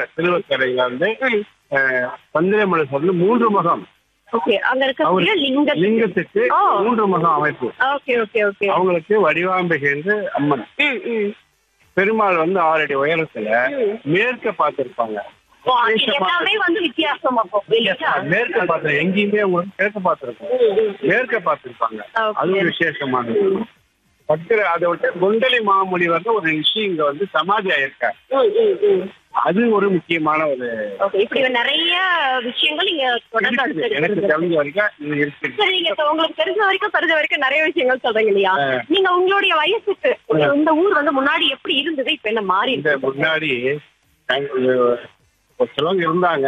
திருவக்கரையில வந்து ம். அஹ், பந்திரமலை வந்து மூன்று முகம் ஓகே அங்க இருக்கக்கூடிய லிங்க லிங்கத்துக்கு ஓ. மூன்று முகம் அமைப்பு ஓகே ஓகே ஓகே அவங்களுக்கு வடிவாம்பிகை என்று அம்மன் ம் ம் பெருமாள் வந்து ஆறடி உயரத்துல ம். மேற்க பார்த்திருப்பாங்க ஓ, அது எல்லாமே வந்து வித்தியாசம் அப்போ இல்லையா? மேற்க பார்த்து எங்கேயுமே உங்களுக்கு கிழக்க பார்த்திருக்கோம் ம், ம். மேற்க பார்த்திருப்பாங்க Okay. அது ஒரு விசேஷமானது பத்திர அதை விட்டு குண்டலி மாமுனி வந்து ஒரு ரிஷி இங்க வந்து சமாதி ஆயிருக்கார் ம், ம், ம். அது ஒரு முக்கியமான ஒரு ஓகே இப்படி நிறைய விஷயங்கள் நீங்க தொடர்ந்து இருக்குது. எனக்கு அடுத்து தெரிஞ்ச வரைக்கும் இது இருக்குது சரி நீங்க இப்ப உங்களுக்கு தெரிஞ்ச வரைக்கும் தெரிஞ்ச வரைக்கும் நிறைய விஷயங்கள் சொல்றீங்க இல்லையா நீங்க உங்களுடைய வயசுக்கு இந்த ஊர் வந்து முன்னாடி எப்படி இருந்தது இப்ப என்ன மாறி இந்த இருக்கு முன்னாடி அஹ், ஒரு சிலவங்க இருந்தாங்க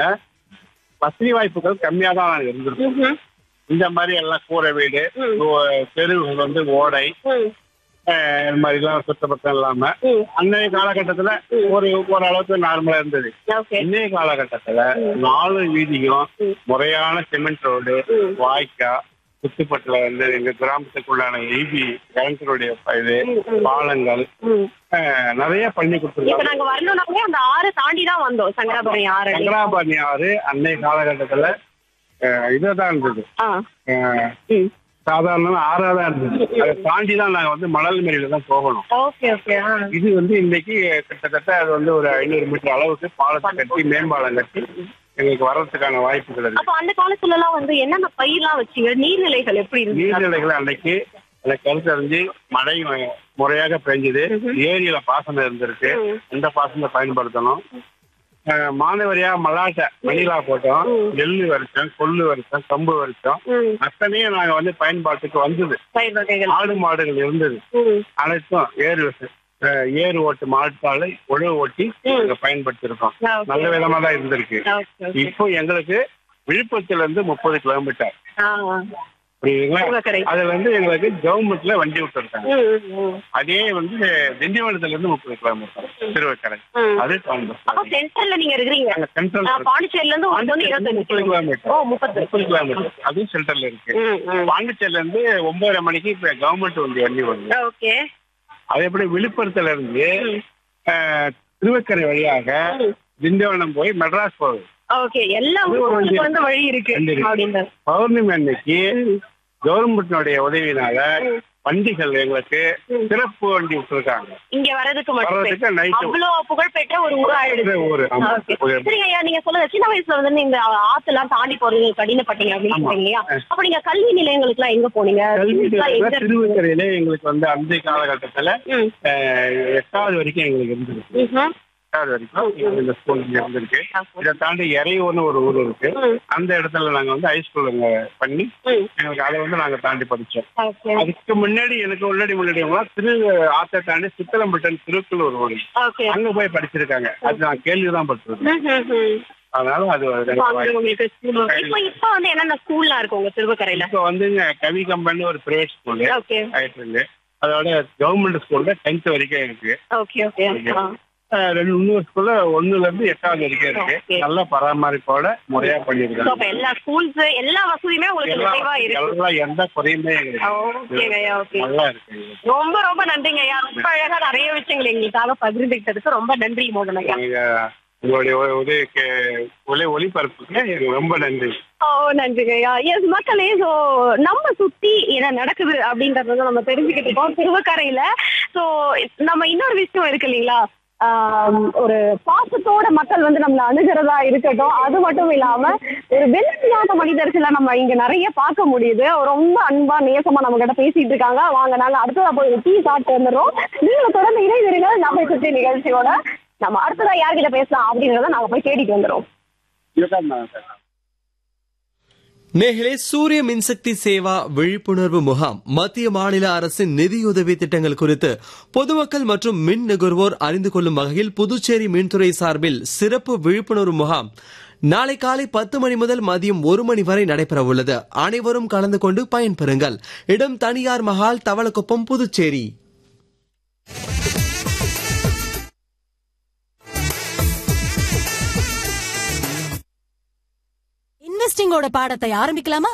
வசதி வாய்ப்புகள் கம்மியா தான் இருந்திருக்கும் ம்ஹும். இந்த மாதிரி எல்லாம் கூரை வீடு ம். ஓ- தெருவுகள் வந்து ஓடை ம், அஹ், இந்த மாதிரி எல்லாம் சுத்தபத்தம் இல்லாம ம். அன்றைய காலகட்டத்துல ஒரு ஓரளவுக்கு நார்மலா இருந்தது ஓகே இன்னைய காலகட்டத்துல நாலு வீதியும் ம். முறையான சிமெண்ட் ரோடு ம். வாய்க்கா சுத்துப்பட்டுல வந்து எங்க கிராமத்துக்குள்ளான ஈபி கரண்டருடைய இது ம், ம். பாலங்கள் ம். அஹ், நிறைய பண்ணி இப்ப கொடுத்துருக்காங்க நாங்க வரணும்னாலே அந்த ஆறு தாண்டி தான் வந்தோம் சங்கராபுரம் ஆறு சங்கராபாணி ஆறு அன்னைய காலகட்டத்துல அஹ், இதுதான் இருந்தது ஆ அஹ், ம். சாதாரண ஆறா தான் இருந்தது அதை தாண்டி தான் நாங்க வந்து மணல் மேரியில தான் போகணும் ஓகே ஓகே ஆ இது வந்து இன்னைக்கு கிட்டத்தட்ட அது வந்து ஒரு ஐநூறு மீட்டர் அளவுக்கு பாலத்தை கட்டி மேம்பாலம் கட்டி எங்களுக்கு வர்றதுக்கான வாய்ப்புகள் இருக்கு அப்ப அந்த காலத்துல எல்லாம் வந்து என்னென்ன பயிர்லாம் வச்சீங்க நீர்நிலைகள் எப்படி இருந்துச்சு நீர்நிலைகள் அன்னைக்கு எனக்கு கருத்தறிஞ்சு மழை முறையாக பெஞ்சது ஏரியில பாசனம் இருந்திருக்கு ம். அந்த பாசனத்தை பயன்படுத்தணும் அஹ், மானவரியா மல்லாட்டை மணிலா போட்டோம் எள்ளு வரிச்சோம் கொள்ளு வரிச்சோம் கம்பு வரிச்சோம் ம். அத்தனையும் நாங்க வந்து பயன்பாட்டுக்கு வந்தது பயிர் வகைகள் ஆடு மாடுகள் இருந்தது ம். அனைத்தும் ஏர் விச- அஹ், ஏர் ஓட்டு மாட்டாலை உழவு ஓட்டி நாங்க பயன்படுத்திருக்கோம் Okay. நல்ல விதமா தான் இருந்திருக்கு ஓகே ஓகே இப்போ எங்களுக்கு விழுப்புரத்துல இருந்து முப்பது கிலோமீட்டர் ஆ புரியுதுங்களா சிவகரை. அதுல வந்து எங்களுக்கு கவர்மெண்ட்ல வண்டி விட்டுருக்காங்க ம், ம், ம். அதே வந்து திண்டிவனத்துல இருந்து முப்பது கிலோமீட்டர் திருவக்கரை ம். அது அப்ப கோயம்புத்தூர் சென்ட்ரல்ல நீங்க இருக்கிறீங்க அங்க சென்ட்ரல் ஆ, பாண்டிச்சேரில இருந்து உங்களுக்கு வந்து இருபத்தஞ்சு முப்பது கிலோமீட்டர் ஓ முப்பது முப்பது கிலோமீட்டர் அதுவும் சென்ட்ரல்ல இருக்கு ம், ம். பாண்டிச்சேரில இருந்து ஒன்பதரை மணிக்கு இப்ப கவர்மெண்ட் வண்டி வண்டி வருது ஓகே அது எப்படி விழுப்புரத்துல இருந்து அஹ், திருவக்கரை வழியாக திண்டிவனம் போய் மெட்ராஸ் போகுது ஓகே எல்லா அது ஒரு வண்டி ஊருக்கும் வந்து வழி இருக்கு வண்டி இருக்கு. அப்படின்றது பௌர்ணமி அன்னைக்கு கவர்மெண்ட்னுடைய உதவியினால வண்டிகள் எங்களுக்கு சிறப்பு வண்டி விட்டுருக்காங்க இங்க வர்றதுக்கு மட்டும் வர்றதுக்கு night. அவ்வளவு புகழ்பெற்ற ஒரு ஊர் ஆயிடுச்சு ஊரு ஆமா. Okay. ஒரு- சரிங்க ஐயா நீங்க சொல்லுங்க சின்ன வயசுல வந்து நீங்க ஆத்தெல்லாம் தாண்டி போறது கடினப்பட்டீங்க அப்படின்னு ஆமா. சொல்றீங்க இல்லையா அப்ப நீங்க கல்வி நிலையங்களுக்கு எல்லாம் எங்க போனீங்க கல்வி எல்லாம் எங்க இருக்கு? திருவக்கரையில எங்களுக்கு வந்து அந்த காலகட்டத்துல ம். அஹ், எட்டாவது வரைக்கும் எங்களுக்கு இருந்திருக்கு ம்ஹும். எட்டாவது வரைக்கும் இந்த ஸ்கூல் இருந்திருக்கு இதை தாண்டி இறையூர்னு ஒரு ஊர் இருக்கு ம். அந்த இடத்துல நாங்க வந்து ஹைஸ்கூல் அங்க பண்ணி ம். எங்களுக்கு அதை வந்து நாங்க தாண்டி படிச்சோம் ஓகே அதுக்கு முன்னாடி எனக்கு முன்னாடி முன்னாடி திரு ஆத்த தாண்டி சித்தலம்பட்டன் திருக்குள்ளூர் ஊர் ஓகே அங்க போய் படிச்சிருக்காங்க அது நான் கேள்விதான் பட்டிருக்கேன் ம்ஹும். அதனால அது ஒரு இப்ப எனக்கு அங்க வாய்ப்பு. உங்களுக்கு school இருக்கு. இப்ப இப்ப வந்து என்னென்ன ஸ்கூல்லாம் இருக்கு உங்க திருவக்கரையில இப்ப வந்துங்க கவி கம்பெனி ஒரு பிரைவேட் ஸ்கூலு ஓகே ஆயிட்டு இருக்கு அதோட கவர்மெண்ட் ஸ்கூல்ல டென்த் வரைக்கும் இருக்கு ஓகே ஓகே அஹ் ரெண்டு இன்னொரு ஸ்கூல்ல ஒண்ணுல இருந்து எட்டாவது வரைக்கும் இருக்கு Okay. நல்ல பராமரிப்போட முறையா So, பண்ணிருக்காங்க அப்ப எல்லா ஸ்கூல்ஸ் எல்லா வசதியுமே உங்களுக்கு எல்லாம் நிறைவா இருக்கு எல்லாம் எந்த குறையுமே எங்களுக்கு ஓகேங்க ஐயா ஓகே நல்லா இருக்கு எங்களுக்கு. ரொம்ப ரொம்ப நன்றிங்க ஐயா ரொம்ப அழகா நிறைய விஷயங்கள் எங்களுக்காக பகிர்ந்துக்கிட்டதுக்கு ரொம்ப நன்றி மோகன் ஐயா நீங்க உங்களுடைய உ- உதவிக்கு ஒளி ஒளிபரப்புக்கு எனக்கு ரொம்ப நன்றி ஓ நன்றிங்க ஐயா எஸ் மக்களே ஸோ நம்ம சுத்தி என்ன நடக்குது அப்படின்றத வந்து நம்ம தெரிஞ்சுக்கிட்டு இருக்கோம் திருவக்கரையில ஸோ நம்ம இன்னொரு விஷயம் இருக்கு இல்லைங்களா ஆம், ஒரு பாசத்தோட மக்கள் வந்து நம்மள அணுகிறதா இருக்கட்டும் அது மட்டும் இல்லாம ஒரு வெள்ளமில்லாத மனிதர்களை நம்ம இங்க நிறைய பார்க்க முடியுது ரொம்ப அன்பா நேசமா நம்ம கிட்ட பேசிட்டு இருக்காங்க வாங்க நாங்க அடுத்ததா போய் டீ சாப்பிட்டு வந்துடுறோம் நீங்க தொடர்ந்து இணைந்திருங்க நம்ம சுற்றி நிகழ்ச்சியோட நம்ம அடுத்ததா யார்கிட்ட பேசலாம் அப்படின்றத நாங்க போய் தேடிட்டு வந்துடுறோம் இதுதான் நான் சார் நேர்களே சூரிய மின்சக்தி சேவா விழிப்புணர்வு முகாம் மத்திய மாநில அரசின் நிதியுதவி திட்டங்கள் குறித்து பொதுமக்கள் மற்றும் மின் நுகர்வோர் அறிந்து கொள்ளும் வகையில் புதுச்சேரி மின்துறை சார்பில் சிறப்பு விழிப்புணர்வு முகாம் நாளை காலை பத்து மணி முதல் மதியம் ஒரு மணி வரை நடைபெற உள்ளது அனைவரும் கலந்து கொண்டு பயன்பெறுங்கள் இடம் தனியார் மஹால் தவளக்குப்பம் புதுச்சேரி இன்வெஸ்டிங்கோட பாடத்தை ஆரம்பிக்கலாமா